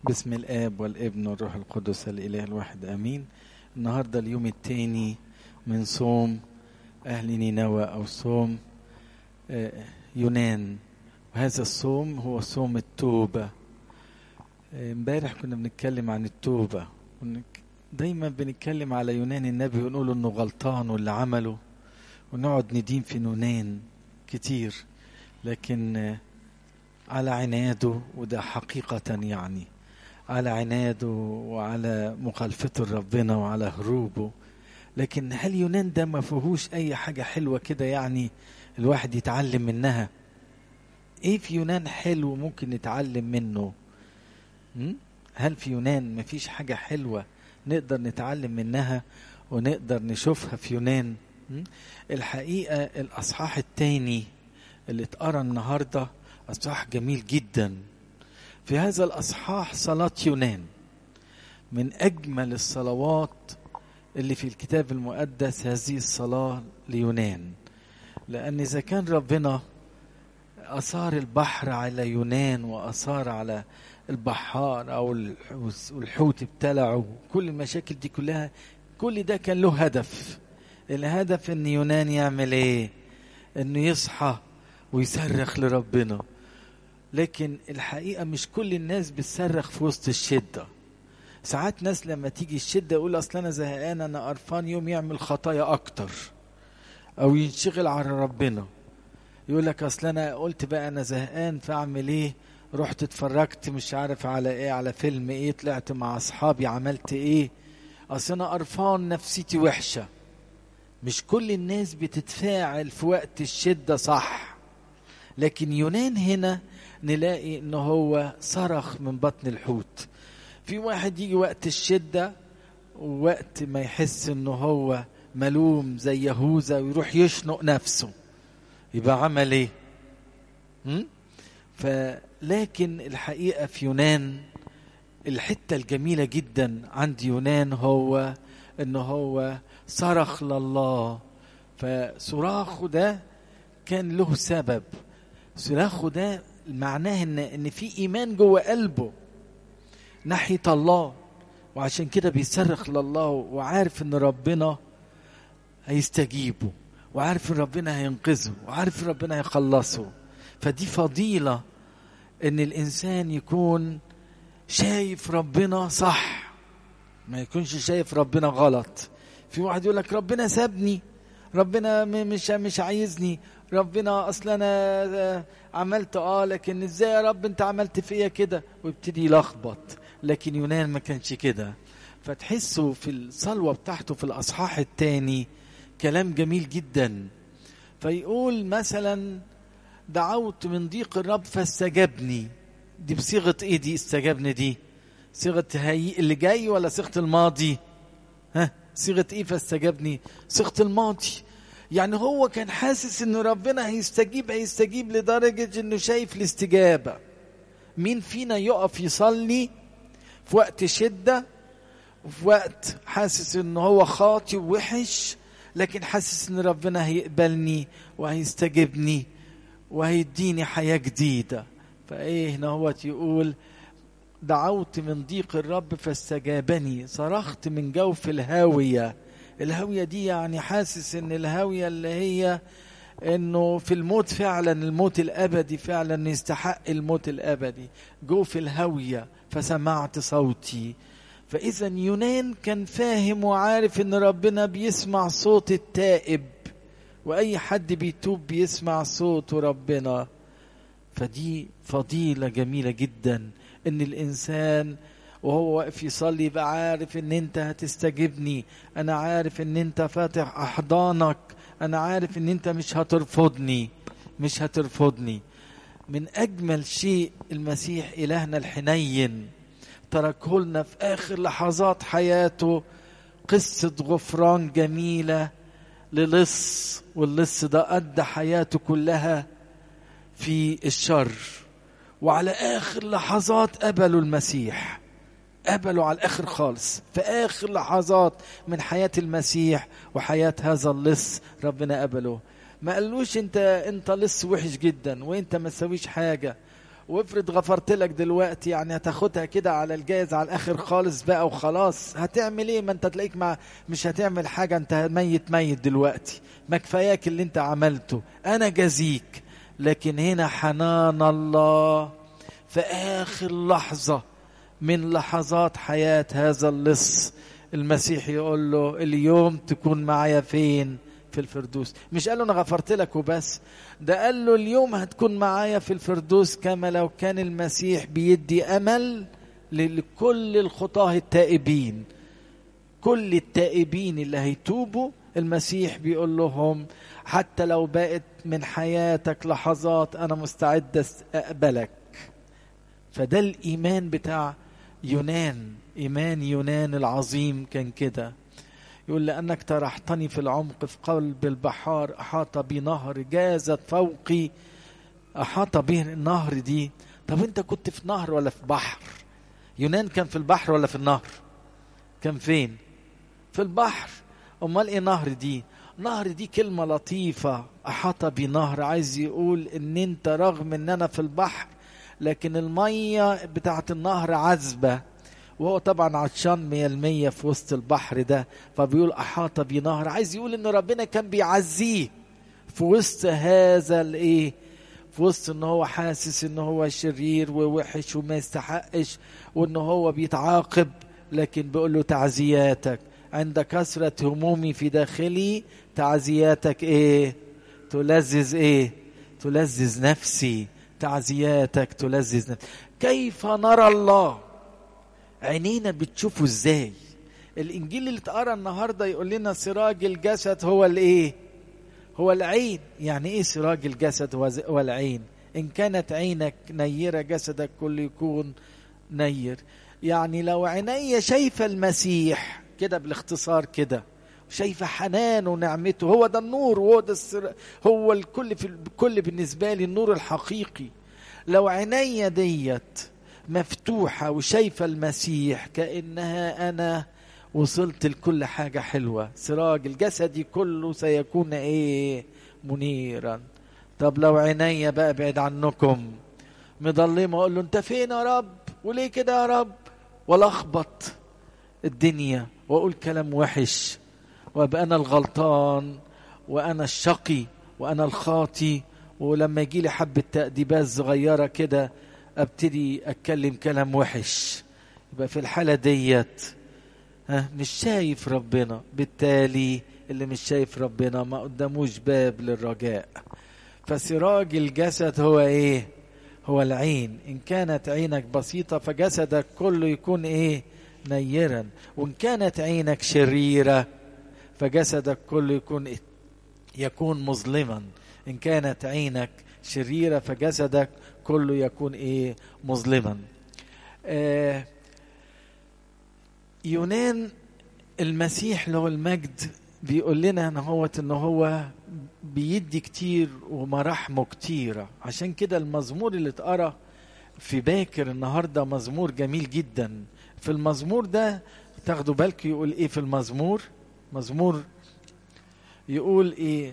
بسم الآب والابن والروح القدس الإله الواحد آمين النهاردة اليوم الثاني من صوم أهل نينوى أو صوم يونان وهذا الصوم هو صوم التوبة امبارح كنا بنتكلم عن التوبة دايما بنتكلم على يونان النبي ونقول انه غلطان واللي عمله ونقعد ندين في يونان كتير لكن على عناده وده حقيقة يعني على عناده وعلى مخالفته لربنا وعلى هروبه لكن هل يونان ده ما فيهوش اي حاجة حلوة كده يعني الواحد يتعلم منها ايه في يونان حلو ممكن نتعلم منه هل في يونان ما فيش حاجة حلوة نقدر نتعلم منها ونقدر نشوفها في يونان الحقيقة الأصحاح الثاني اللي اتقرا النهارده أصحاح جميل جدا في هذا الأصحاح صلاة يونان من أجمل الصلوات اللي في الكتاب المقدس هذه الصلاة ليونان لأن إذا كان ربنا أثار البحر على يونان وأثار على البحار أو الحوت ابتلعه كل المشاكل دي كلها كل ده كان له هدف الهدف ان يونان يعمل ايه انه يصحى ويصرخ لربنا لكن الحقيقة مش كل الناس بتصرخ في وسط الشدة ساعات ناس لما تيجي الشدة يقول أصل أنا زهقان أنا قرفان يوم يعمل خطايا أكتر أو ينشغل على ربنا يقول لك أصل أنا قلت بقى أنا زهقان فأعمل إيه رحت اتفرجت مش عارف على إيه على فيلم إيه طلعت مع أصحابي عملت إيه أصل أنا قرفان نفسيتي وحشة مش كل الناس بتتفاعل في وقت الشدة صح لكن يونان هنا نلاقي ان هو صرخ من بطن الحوت في واحد يجي وقت الشدة ووقت ما يحس انه هو ملوم زي يهوذا ويروح يشنق نفسه يبقى عمل ايه فلكن الحقيقة في يونان الحتة الجميلة جدا عند يونان هو انه هو صرخ لله فصراخه ده كان له سبب صراخه ده معناه ان ان في ايمان جوه قلبه ناحيه الله وعشان كده بيصرخ لله وعارف ان ربنا هيستجيبه وعارف ان ربنا هينقذه وعارف ان ربنا هيخلصه فدي فضيله ان الانسان يكون شايف ربنا صح ما يكونش شايف ربنا غلط في واحد يقول لك ربنا سابني ربنا مش مش عايزني ربنا اصل انا عملت اه لكن ازاي يا رب انت عملت فيا كده ويبتدي يلخبط لكن يونان ما كانش كده فتحسوا في الصلوه بتاعته في الاصحاح الثاني كلام جميل جدا فيقول مثلا دعوت من ضيق الرب فاستجابني دي بصيغه ايه دي استجابني دي صيغه هي اللي جاي ولا صيغه الماضي ها صيغه ايه فاستجابني صيغه الماضي يعني هو كان حاسس ان ربنا هيستجيب هيستجيب لدرجة انه شايف الاستجابة مين فينا يقف يصلي في وقت شدة وفي وقت حاسس ان هو خاطي ووحش لكن حاسس ان ربنا هيقبلني وهيستجيبني وهيديني حياة جديدة فايه هنا هو يقول دعوت من ضيق الرب فاستجابني صرخت من جوف الهاويه الهاوية دي يعني حاسس ان الهاوية اللي هي انه في الموت فعلا الموت الابدي فعلا يستحق الموت الابدي جو في الهاوية فسمعت صوتي فاذا يونان كان فاهم وعارف ان ربنا بيسمع صوت التائب واي حد بيتوب بيسمع صوت ربنا فدي فضيلة جميلة جدا ان الانسان وهو واقف يصلي يبقى عارف ان انت هتستجيبني انا عارف ان انت فاتح احضانك انا عارف ان انت مش هترفضني مش هترفضني من اجمل شيء المسيح الهنا الحنين تركه لنا في اخر لحظات حياته قصة غفران جميلة للص واللص ده قضى حياته كلها في الشر وعلى اخر لحظات قبلوا المسيح قبلوا على الاخر خالص في اخر لحظات من حياه المسيح وحياه هذا اللص ربنا قبله ما قالوش انت انت لص وحش جدا وانت ما تسويش حاجه وافرض غفرت لك دلوقتي يعني هتاخدها كده على الجايز على الاخر خالص بقى وخلاص هتعمل ايه ما انت تلاقيك مع مش هتعمل حاجه انت ميت ميت دلوقتي ما كفاياك اللي انت عملته انا جزيك لكن هنا حنان الله في اخر لحظه من لحظات حياه هذا اللص المسيح يقول له اليوم تكون معايا فين في الفردوس مش قال له انا غفرت لك وبس ده قال له اليوم هتكون معايا في الفردوس كما لو كان المسيح بيدي امل لكل الخطاه التائبين كل التائبين اللي هيتوبوا المسيح بيقول لهم حتى لو بقت من حياتك لحظات انا مستعد اقبلك فده الايمان بتاع يونان ايمان يونان العظيم كان كده يقول لأنك طرحتني في العمق في قلب البحار أحاط بي نهر جازت فوقي أحاط به النهر دي طب أنت كنت في نهر ولا في بحر يونان كان في البحر ولا في النهر كان فين في البحر أمال إيه نهر دي نهر دي كلمة لطيفة أحاط بي نهر عايز يقول إن أنت رغم إن أنا في البحر لكن المية بتاعت النهر عذبة وهو طبعا عطشان مية المية في وسط البحر ده فبيقول أحاط بي نهر عايز يقول إن ربنا كان بيعزيه في وسط هذا الإيه في وسط إن هو حاسس إن هو شرير ووحش وما يستحقش وإن هو بيتعاقب لكن بيقول له تعزياتك عند كثرة همومي في داخلي تعزياتك إيه تلذذ إيه تلذذ نفسي تعزياتك تلذذ نفسي كيف نرى الله عينينا بتشوفه ازاي الانجيل اللي اتقرا النهارده يقول لنا سراج الجسد هو الايه هو العين يعني ايه سراج الجسد هو العين ان كانت عينك نيره جسدك كله يكون نير يعني لو عيني شايفه المسيح كده بالاختصار كده شايفه حنان ونعمته هو ده النور وهو ده السر... هو الكل في الكل بالنسبه لي النور الحقيقي لو عيني ديت مفتوحة وشايفة المسيح كأنها أنا وصلت لكل حاجة حلوة سراج الجسد كله سيكون إيه منيرا طب لو عيني بقى بعيد عنكم مضلمة أقول له أنت فين يا رب وليه كده يا رب ولخبط الدنيا وأقول كلام وحش وأبقى أنا الغلطان وأنا الشقي وأنا الخاطي ولما يجي لي حبة تأديبات صغيرة كده ابتدي اتكلم كلام وحش يبقى في الحالة ديت ها مش شايف ربنا بالتالي اللي مش شايف ربنا ما قداموش باب للرجاء فسراج الجسد هو ايه هو العين ان كانت عينك بسيطة فجسدك كله يكون ايه نيرا وان كانت عينك شريرة فجسدك كله يكون إيه؟ يكون مظلما ان كانت عينك شريرة فجسدك كله يكون ايه مظلما آه يونان المسيح له المجد بيقول لنا ان هو ان هو بيدي كتير ومراحمه كتيرة عشان كده المزمور اللي اتقرا في باكر النهارده مزمور جميل جدا في المزمور ده تاخدوا بالك يقول ايه في المزمور مزمور يقول ايه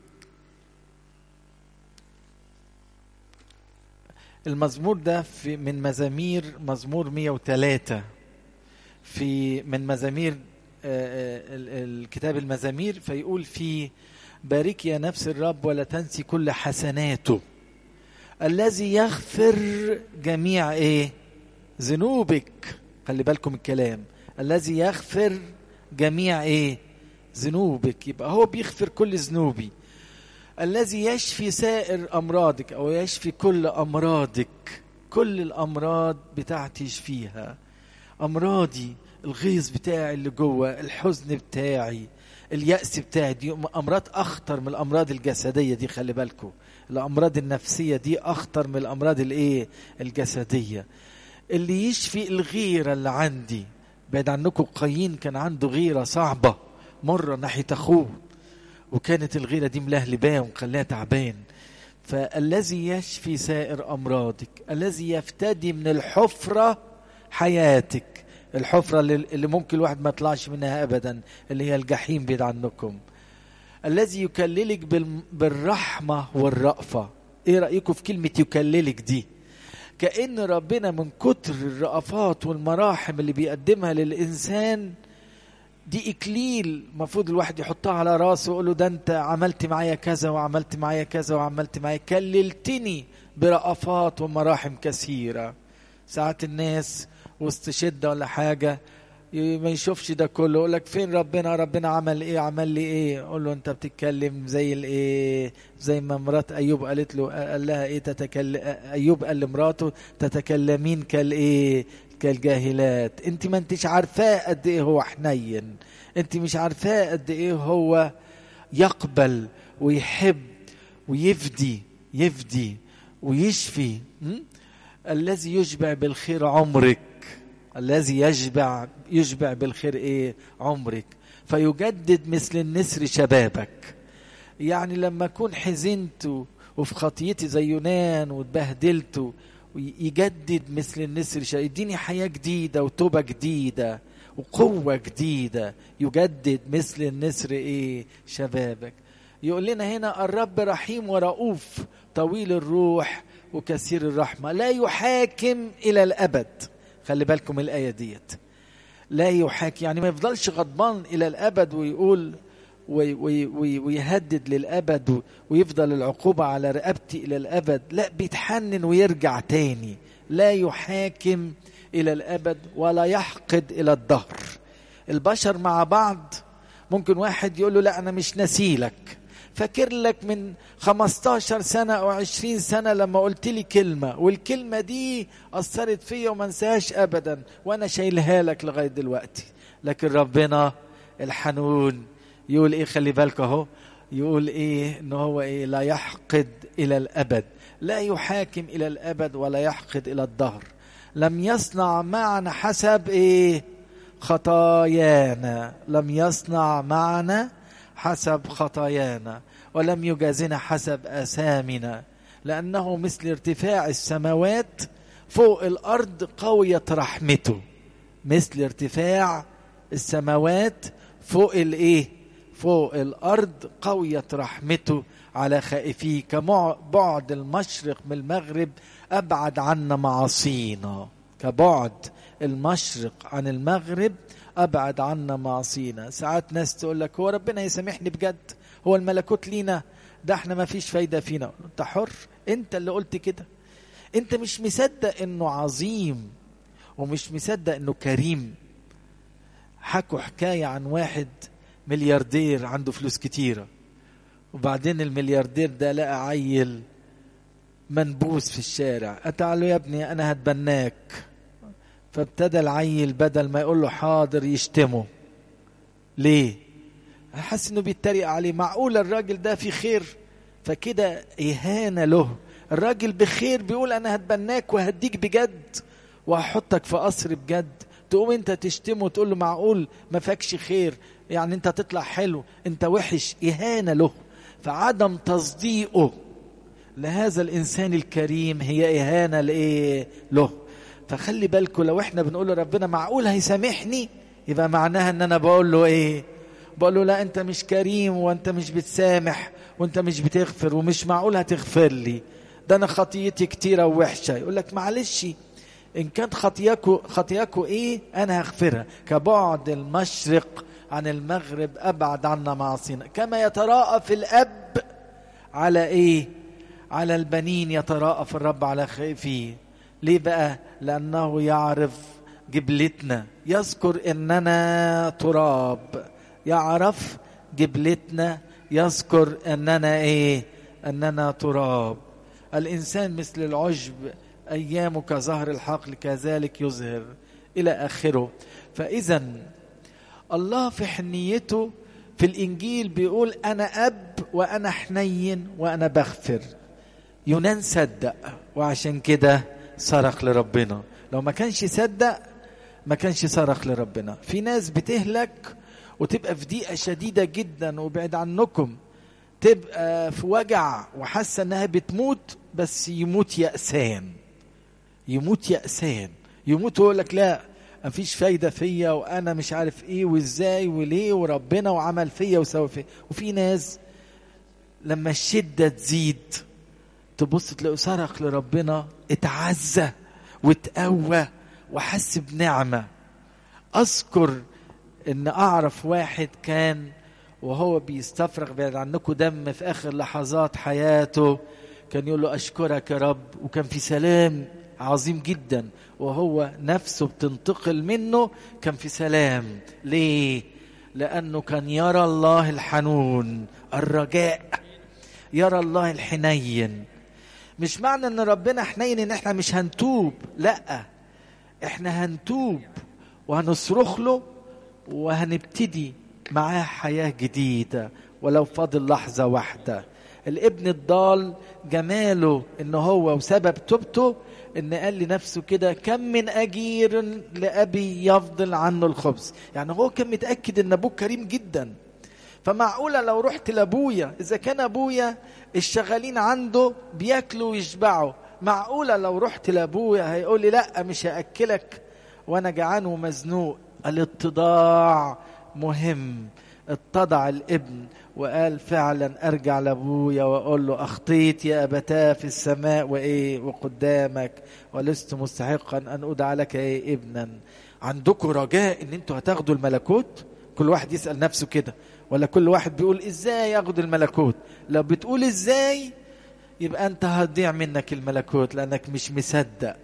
المزمور ده في من مزامير مزمور 103 في من مزامير الكتاب المزامير فيقول فيه بارك يا نفس الرب ولا تنسي كل حسناته الذي يغفر جميع ايه ذنوبك خلي بالكم الكلام الذي يغفر جميع ايه ذنوبك يبقى هو بيغفر كل ذنوبي الذي يشفي سائر امراضك او يشفي كل امراضك كل الامراض بتاعتي يشفيها امراضي الغيظ بتاعي اللي جوه الحزن بتاعي اليأس بتاعي دي امراض اخطر من الامراض الجسديه دي خلي بالكم الامراض النفسيه دي اخطر من الامراض الايه الجسديه اللي يشفي الغيره اللي عندي بعد عنكم قايين كان عنده غيره صعبه مره ناحيه اخوه وكانت الغيره دي ملهلباه ومخليها تعبان فالذي يشفي سائر امراضك الذي يفتدي من الحفره حياتك الحفره اللي ممكن الواحد ما يطلعش منها ابدا اللي هي الجحيم بعيد عنكم الذي يكللك بالرحمه والرأفه ايه رايكم في كلمه يكللك دي كأن ربنا من كتر الرأفات والمراحم اللي بيقدمها للإنسان دي إكليل المفروض الواحد يحطها على راسه ويقول له ده أنت عملت معايا كذا وعملت معايا كذا وعملت معايا كللتني برأفات ومراحم كثيرة ساعات الناس وسط شدة ولا حاجة ما يشوفش ده كله يقول لك فين ربنا ربنا عمل ايه عمل لي ايه اقول له انت بتتكلم زي الايه زي ما مرات ايوب قالت له قال لها ايه تتكلم ايوب قال لمراته تتكلمين كالايه كالجاهلات انت ما انتش عارفاه قد ايه هو حنين انت مش عارفاه قد ايه هو يقبل ويحب ويفدي يفدي ويشفي م? الذي يشبع بالخير عمرك الذي يشبع يشبع بالخير ايه عمرك فيجدد مثل النسر شبابك يعني لما اكون حزنت وفي خطيتي زي يونان واتبهدلت يجدد مثل النسر يديني حياة جديدة وتوبة جديدة وقوة جديدة يجدد مثل النسر ايه شبابك يقول لنا هنا الرب رحيم ورؤوف طويل الروح وكثير الرحمة لا يحاكم إلى الأبد خلي بالكم الآية ديت لا يحاكي يعني ما يفضلش غضبان إلى الأبد ويقول وي وي وي ويهدد للأبد ويفضل العقوبة على رقبتي إلى الأبد لا بيتحنن ويرجع تاني لا يحاكم إلى الأبد ولا يحقد إلى الدهر البشر مع بعض ممكن واحد يقول له لا أنا مش نسيلك فاكر لك من 15 سنة أو 20 سنة لما قلت لي كلمة والكلمة دي أثرت فيا وما انساهاش أبدا وأنا شايلها لك لغاية دلوقتي لكن ربنا الحنون يقول إيه خلي بالك أهو يقول إيه إن هو إيه لا يحقد إلى الأبد لا يحاكم إلى الأبد ولا يحقد إلى الدهر لم يصنع معنا حسب إيه خطايانا لم يصنع معنا حسب خطايانا ولم يجازنا حسب آثامنا لأنه مثل ارتفاع السماوات فوق الأرض قوية رحمته مثل ارتفاع السماوات فوق الإيه فوق الأرض قوية رحمته على خائفيه كبعد المشرق من المغرب أبعد عنا معاصينا كبعد المشرق عن المغرب ابعد عنا معصينا ساعات ناس تقول لك هو ربنا يسامحني بجد هو الملكوت لينا ده احنا ما فيش فايده فينا انت حر انت اللي قلت كده انت مش مصدق انه عظيم ومش مصدق انه كريم حكوا حكايه عن واحد ملياردير عنده فلوس كتيره وبعدين الملياردير ده لقى عيل منبوس في الشارع قال له يا ابني انا هتبناك فابتدى العيل بدل ما يقول له حاضر يشتمه ليه حس انه بيتريق عليه معقول الراجل ده في خير فكده اهانه له الراجل بخير بيقول انا هتبناك وهديك بجد وهحطك في قصر بجد تقوم انت تشتمه وتقول له معقول ما فاكش خير يعني انت تطلع حلو انت وحش اهانه له فعدم تصديقه لهذا الانسان الكريم هي اهانه لايه له فخلي بالكم لو احنا بنقول لربنا معقول هيسامحني يبقى معناها ان انا بقول له ايه بقول له لا انت مش كريم وانت مش بتسامح وانت مش بتغفر ومش معقول هتغفر لي ده انا خطيتي كتيرة ووحشة يقول لك معلش ان كانت خطياكو خطياكو ايه انا هغفرها كبعد المشرق عن المغرب ابعد عنا معاصينا كما يتراءف الاب على ايه على البنين يتراءف الرب على خائفيه ليه بقى لانه يعرف جبلتنا يذكر اننا تراب يعرف جبلتنا يذكر اننا ايه اننا تراب الانسان مثل العشب ايامه كظهر الحقل كذلك يظهر الى اخره فاذا الله في حنيته في الانجيل بيقول انا اب وانا حنين وانا بغفر يونان صدق وعشان كده صرخ لربنا لو ما كانش صدق ما كانش صرخ لربنا في ناس بتهلك وتبقى في ضيقه شديده جدا وبعد عنكم تبقى في وجع وحاسه انها بتموت بس يموت يأسان يموت يأسان يموت ويقول لك لا مفيش فايده فيا وانا مش عارف ايه وازاي وليه وربنا وعمل فيا وسوى فيا وفي ناس لما الشده تزيد تبص تلاقيه صرخ لربنا اتعزى واتقوى وحس بنعمة أذكر إن أعرف واحد كان وهو بيستفرغ بعد عنكم دم في آخر لحظات حياته كان يقول له أشكرك يا رب وكان في سلام عظيم جدا وهو نفسه بتنتقل منه كان في سلام ليه لأنه كان يرى الله الحنون الرجاء يرى الله الحنين مش معنى ان ربنا حنين ان احنا مش هنتوب لا احنا هنتوب وهنصرخ له وهنبتدي معاه حياة جديدة ولو فاضل لحظة واحدة الابن الضال جماله ان هو وسبب توبته ان قال لنفسه كده كم من اجير لابي يفضل عنه الخبز يعني هو كان متاكد ان ابوه كريم جدا فمعقوله لو رحت لابويا اذا كان ابويا الشغالين عنده بياكلوا ويشبعوا معقوله لو رحت لابويا هيقول لي لا مش هاكلك وانا جعان ومزنوق الاتضاع مهم اتضع الابن وقال فعلا ارجع لابويا واقول له اخطيت يا ابتاه في السماء وايه وقدامك ولست مستحقا ان ادعى لك ايه ابنا عندكم رجاء ان انتوا هتاخدوا الملكوت كل واحد يسال نفسه كده ولا كل واحد بيقول ازاي ياخد الملكوت لو بتقول ازاي يبقى انت هتضيع منك الملكوت لانك مش مصدق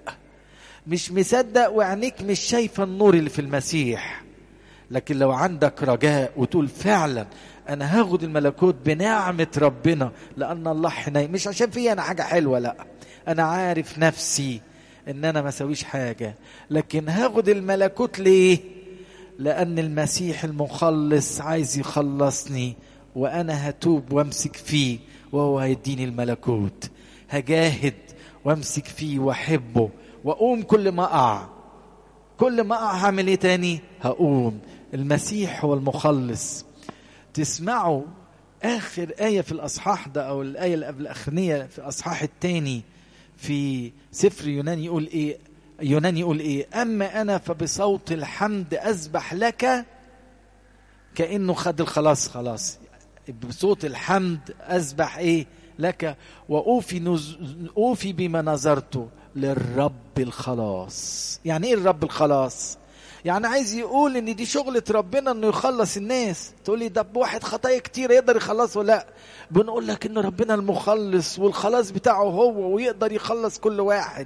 مش مصدق وعينيك مش شايفه النور اللي في المسيح لكن لو عندك رجاء وتقول فعلا انا هاخد الملكوت بنعمه ربنا لان الله حنين مش عشان فيا انا حاجه حلوه لا انا عارف نفسي ان انا ما اسويش حاجه لكن هاخد الملكوت ليه لان المسيح المخلص عايز يخلصني وانا هتوب وامسك فيه وهو هيديني الملكوت هجاهد وامسك فيه واحبه واقوم كل ما اقع كل ما اقع هعمل ايه تاني هقوم المسيح هو المخلص تسمعوا اخر ايه في الاصحاح ده او الايه اللي قبل الاخرانيه في الاصحاح الثاني في سفر يونان يقول ايه يونان يقول ايه اما انا فبصوت الحمد اسبح لك كانه خد الخلاص خلاص بصوت الحمد اسبح ايه لك واوفي نز... اوفي بما نظرته للرب الخلاص يعني ايه الرب الخلاص يعني عايز يقول ان دي شغلة ربنا انه يخلص الناس تقول لي ده بواحد خطايا كتير يقدر يخلصه لا بنقول لك ان ربنا المخلص والخلاص بتاعه هو ويقدر يخلص كل واحد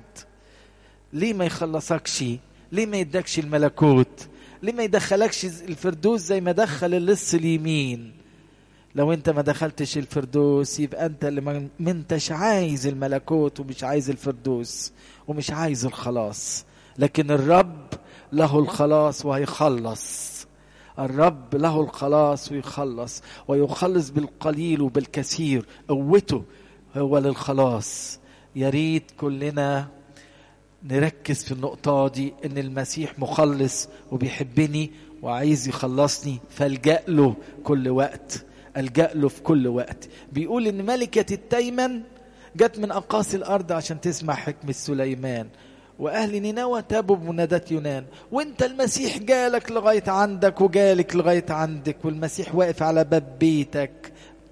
ليه ما يخلصكش ليه ما يدكش الملكوت ليه ما يدخلكش الفردوس زي ما دخل اللص اليمين لو انت ما دخلتش الفردوس يبقى انت اللي ما انتش عايز الملكوت ومش عايز الفردوس ومش عايز الخلاص لكن الرب له الخلاص وهيخلص الرب له الخلاص ويخلص ويخلص بالقليل وبالكثير قوته هو للخلاص يا ريت كلنا نركز في النقطة دي ان المسيح مخلص وبيحبني وعايز يخلصني فالجأ له كل وقت الجأ له في كل وقت بيقول ان ملكة التيمن جت من اقاصي الارض عشان تسمع حكمة سليمان واهل نينوى تابوا بمنادات يونان وانت المسيح جالك لغايه عندك وجالك لغايه عندك والمسيح واقف على باب بيتك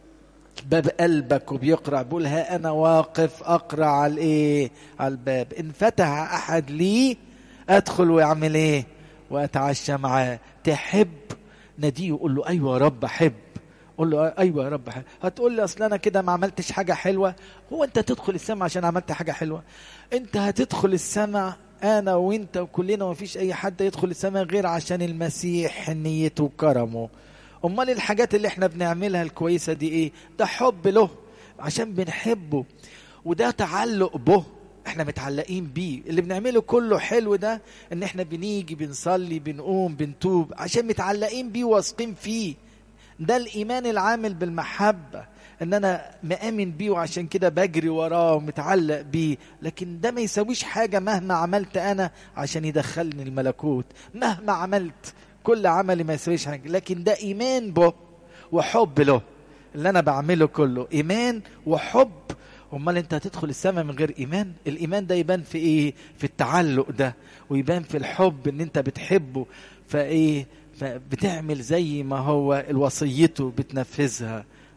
باب قلبك وبيقرع بيقول ها انا واقف اقرع على الايه على الباب ان فتح احد لي ادخل واعمل ايه واتعشى معاه تحب ناديه وقول له ايوه يا رب احب قول له ايوه يا رب حلو. هتقول لي اصل انا كده ما عملتش حاجه حلوه هو انت تدخل السماء عشان عملت حاجه حلوه انت هتدخل السماء انا وانت وكلنا ما فيش اي حد يدخل السماء غير عشان المسيح حنيته وكرمه امال الحاجات اللي احنا بنعملها الكويسه دي ايه ده حب له عشان بنحبه وده تعلق به احنا متعلقين بيه اللي بنعمله كله حلو ده ان احنا بنيجي بنصلي بنقوم بنتوب عشان متعلقين بيه واثقين فيه ده الايمان العامل بالمحبه ان انا مآمن بيه وعشان كده بجري وراه ومتعلق بيه لكن ده ما يسويش حاجه مهما عملت انا عشان يدخلني الملكوت مهما عملت كل عملي ما يسويش حاجه لكن ده ايمان به وحب له اللي انا بعمله كله ايمان وحب امال انت هتدخل السماء من غير ايمان الايمان ده يبان في ايه في التعلق ده ويبان في الحب ان انت بتحبه فايه بتعمل زي ما هو الوصيته بتنفذها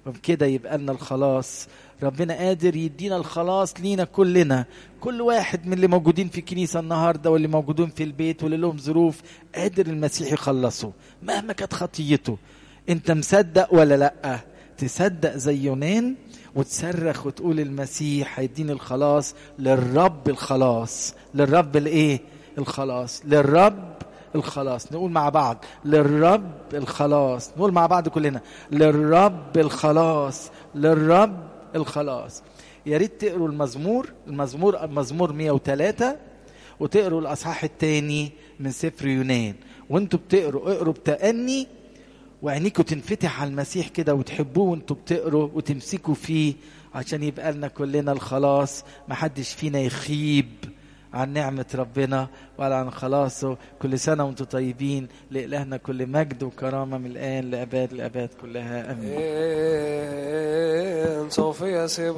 وبكده يبقى لنا الخلاص ربنا قادر يدينا الخلاص لينا كلنا كل واحد من اللي موجودين في الكنيسة النهاردة واللي موجودين في البيت واللي لهم ظروف قادر المسيح يخلصه مهما كانت خطيته انت مصدق ولا لأ تصدق زي يونان وتصرخ وتقول المسيح هيديني الخلاص للرب الخلاص للرب الايه الخلاص للرب الخلاص نقول مع بعض للرب الخلاص نقول مع بعض كلنا للرب الخلاص للرب الخلاص يا ريت تقروا المزمور المزمور مزمور 103 وتقروا الاصحاح الثاني من سفر يونان وانتوا بتقروا اقروا بتأني وعينيكوا تنفتح على المسيح كده وتحبوه وانتوا بتقروا وتمسكوا فيه عشان يبقى لنا كلنا الخلاص محدش فينا يخيب عن نعمة ربنا وعلى عن خلاصه كل سنة وانتم طيبين لإلهنا كل مجد وكرامة من الآن لأباد الأباد كلها أمين إن صوفيا سيب